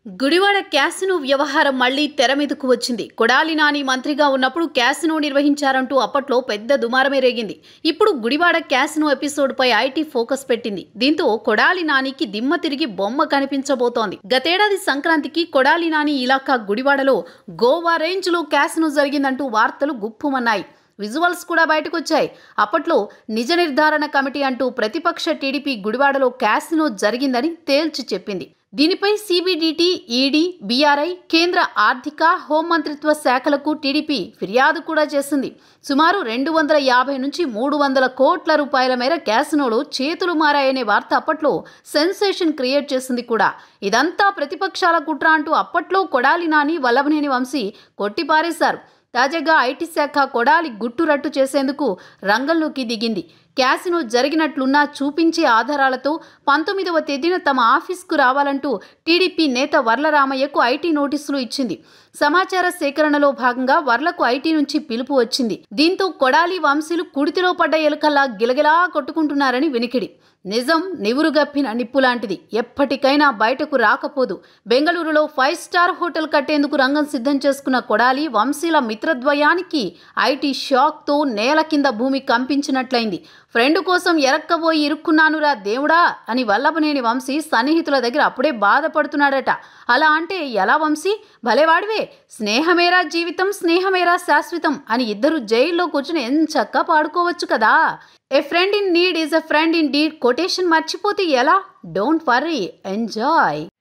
Gudivada casino వ్యవహారం మళ్లీ తెర మీదకు వచ్చింది కొడాలి నాని మంత్రిగా ఉన్నప్పుడు క్యాసినో నిర్వహించారంటూ అప్పట్లో పెద్ద దుమారమే రేగింది ఇప్పుడు గుడివాడ క్యాసినో ఎపిసోడ్పై ఐటీ ఫోకస్ పెట్టింది దీంతో కొడాలి నానికి దిమ్మ తిరిగి బొమ్మ కనిపించబోతోంది గతేడాది సంక్రాంతికి కొడాలి నాని ఇలాకా గుడివాడలో గోవా రేంజ్లో క్యాసినో జరిగిందంటూ వార్తలు గుప్పుమన్నాయి విజువల్స్ కూడా బయటకొచ్చాయి అప్పట్లో నిజ నిర్ధారణ కమిటీ అంటూ ప్రతిపక్ష టీడీపీ గుడివాడలో క్యాసినో జరిగిందని తేల్చి చెప్పింది దీనిపై సిబిడిటి ఈడీ బీఆర్ఐ కేంద్ర ఆర్థిక హోంమంత్రిత్వ శాఖలకు టీడీపీ ఫిర్యాదు కూడా చేసింది సుమారు రెండు వందల యాభై నుంచి మూడు వందల కోట్ల రూపాయల మేర క్యాసినోలో చేతులు మారాయనే వార్త అప్పట్లో సెన్సేషన్ క్రియేట్ చేసింది కూడా ఇదంతా ప్రతిపక్షాల కుట్ర అంటూ అప్పట్లో కొడాలి నాని వల్లభనేని వంశీ కొట్టిపారేశారు తాజాగా ఐటీ శాఖ కొడాలి గుట్టురట్టు చేసేందుకు రంగంలోకి దిగింది క్యాసినో జరిగినట్లున్న చూపించే ఆధారాలతో పంతొమ్మిదవ తేదీన తమ ఆఫీస్కు రావాలంటూ టీడీపీ నేత వర్ల రామయ్యకు ఐటీ నోటీసులు ఇచ్చింది సమాచార సేకరణలో భాగంగా వర్లకు ఐటీ నుంచి పిలుపు వచ్చింది దీంతో కొడాలి వంశీలు కుడితిలో పడ్డ ఎలుకల్లా గిలగిలా కొట్టుకుంటున్నారని వినికిడి నిజం నివురుగప్పిన నిప్పు లాంటిది ఎప్పటికైనా బయటకు రాకపోదు బెంగళూరులో ఫైవ్ స్టార్ హోటల్ కట్టేందుకు రంగం సిద్ధం చేసుకున్న కొడాలి వంశీల మిత్రద్వయానికి ఐటీ షాక్తో నేల కింద భూమి కంపించినట్లయింది ఫ్రెండ్ కోసం ఎరక్కబోయి ఇరుక్కున్నానురా దేవుడా అని వల్లభనేని వంశీ సన్నిహితుల దగ్గర అప్పుడే బాధపడుతున్నాడట అలా అంటే ఎలా వంశీ భలేవాడివే స్నేహమేరా జీవితం స్నేహమేరా శాశ్వతం అని ఇద్దరు జైల్లో కూర్చుని ఎంచక్కా పాడుకోవచ్చు కదా a friend in need is a friend indeed డీడ్ కొటేషన్ మర్చిపోతే ఎలా డోంట్ వర్రీ ఎంజాయ్